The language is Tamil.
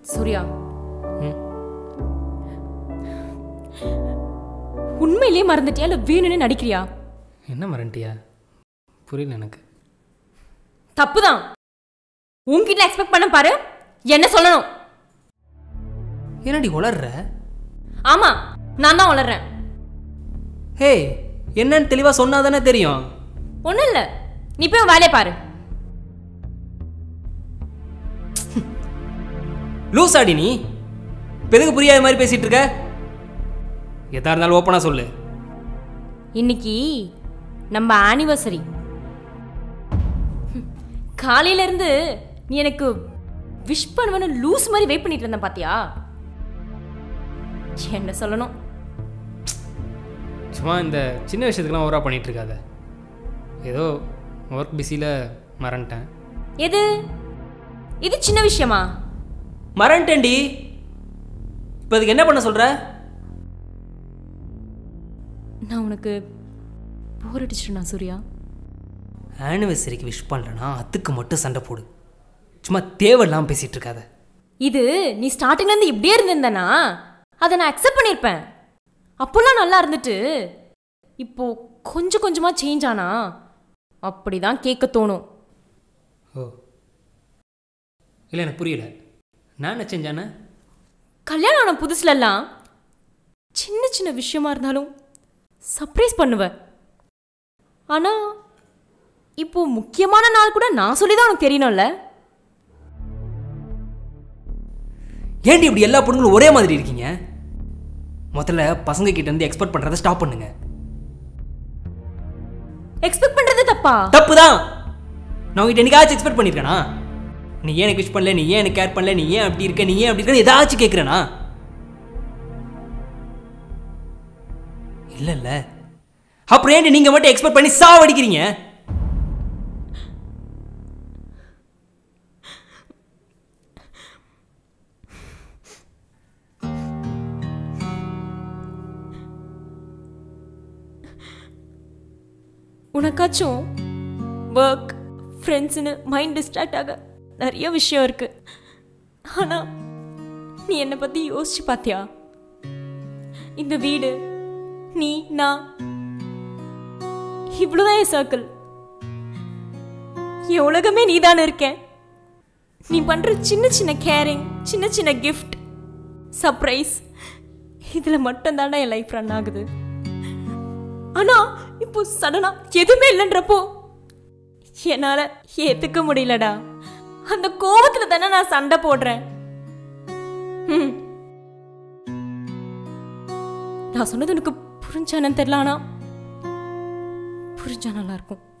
சூர்யா ம். உண்மையிலேயே மறந்துட்டியா இல்ல வேணும்னு நடிக்கிறியா என்ன மறண்டியா புரியல எனக்கு தப்புதான் உன்கிட்ட எக்ஸ்பெக்ட் பண்ண பாரு என்ன சொல்லணும் என்னடி உளர்ற ஆமா நான் தான் வளர்றேன் ஹே என்னன்னு தெளிவாக சொன்னா தானே தெரியும் ஒண்ணும் இல்ல நீ போய் உன் வேலையை பாரு லூஸ் ஆடி நீ இப்ப எதுக்கு புரியாத மாதிரி பேசிட்டு இருக்க எதா இருந்தாலும் ஓப்பனாக சொல்லு இன்னைக்கு நம்ம ஆனிவர்சரி காலையில இருந்து நீ எனக்கு விஷ் பண்ணுவேன்னு லூஸ் மாதிரி வெயிட் பண்ணிட்டு இருந்தேன் பாத்தியா என்ன சொல்லணும் சும்மா இந்த சின்ன விஷயத்துக்குலாம் ஓவராக பண்ணிட்டு இருக்காத ஏதோ ஒர்க் பிஸியில் மறந்துட்டேன் எது இது சின்ன விஷயமா மறந்துட்டேன்டி இப்போ அதுக்கு என்ன பண்ண சொல்கிற நான் உனக்கு போர் அடிச்சிட்டேனா சூர்யா ஆனிவர்சரிக்கு விஷ் பண்ணுறேன்னா அதுக்கு மட்டும் சண்டை போடு சும்மா தேவையில்லாமல் பேசிகிட்டு இருக்காத இது நீ ஸ்டார்டிங்ல இருந்து இப்படியே இருந்திருந்தனா அதை நான் அக்செப்ட் பண்ணியிருப்பேன் அப்போல்லாம் நல்லா இருந்துட்டு இப்போ கொஞ்சம் கொஞ்சமா சேஞ்ச் ஆனா அப்படிதான் கேட்க தோணும் ஓ இல்லை எனக்கு புரியல நான் என்ன செஞ்சானே கல்யாணம் ஆன புதுசுலலாம் சின்ன சின்ன விஷயமா இருந்தாலும் சர்ப்ரைஸ் பண்ணுவேன் ஆனா இப்போ முக்கியமான நாள் கூட நான் சொல்லி தான் உனக்கு தெரியணும்ல ஏன்டி இப்படி எல்லா பொண்ணுங்களும் ஒரே மாதிரி இருக்கீங்க முதல்ல பசங்க கிட்ட இருந்து எக்ஸ்பெக்ட் பண்ணுறதை ஸ்டாப் பண்ணுங்க எக்ஸ்பெக்ட் பண்றது தப்பா தப்பு தான் நான் உங்ககிட்ட என்னைக்காச்சும் எக்ஸ்பெக்ட் பண்ணியிருக்கேனா நீ ஏன் எனக்கு விஷ் பண்ணல நீ ஏன் எனக்கு கேர் பண்ணல நீ ஏன் அப்படி இருக்க நீ ஏன் அப்படி இருக்க ஏதாச்சும் கேட்குறேனா இல்ல இல்ல அப்புறம் ஏன் நீங்க மட்டும் எக்ஸ்பெக்ட் பண்ணி சாவடிக்கிறீங்க உனக்காச்சும் ஒர்க் ஃப்ரெண்ட்ஸ்னு மைண்ட் டிஸ்ட்ராக்ட் ஆக நிறைய விஷயம் இருக்கு ஆனா நீ என்னை பத்தி யோசிச்சு பாத்தியா இந்த வீடு நீ நான் இவ்வளவுதான் என் சர்க்கிள் என் உலகமே நீதானே இருக்கேன் நீ பண்ற சின்ன சின்ன கேரிங் சின்ன சின்ன கிஃப்ட் சர்ப்ரைஸ் இதுல மட்டும் தானே என் லைஃப் ரன் ஆகுது ஆனா இப்போ சடனா எதுவுமே இல்லைன்றப்போ என்னால ஏத்துக்க முடியலடா அந்த கோவத்துல தானே நான் சண்டை போடுறேன் ம். நான் சொன்னது உனக்கு புரிஞ்சானு தெரியல ஆனா புரிஞ்சா நல்லா இருக்கும்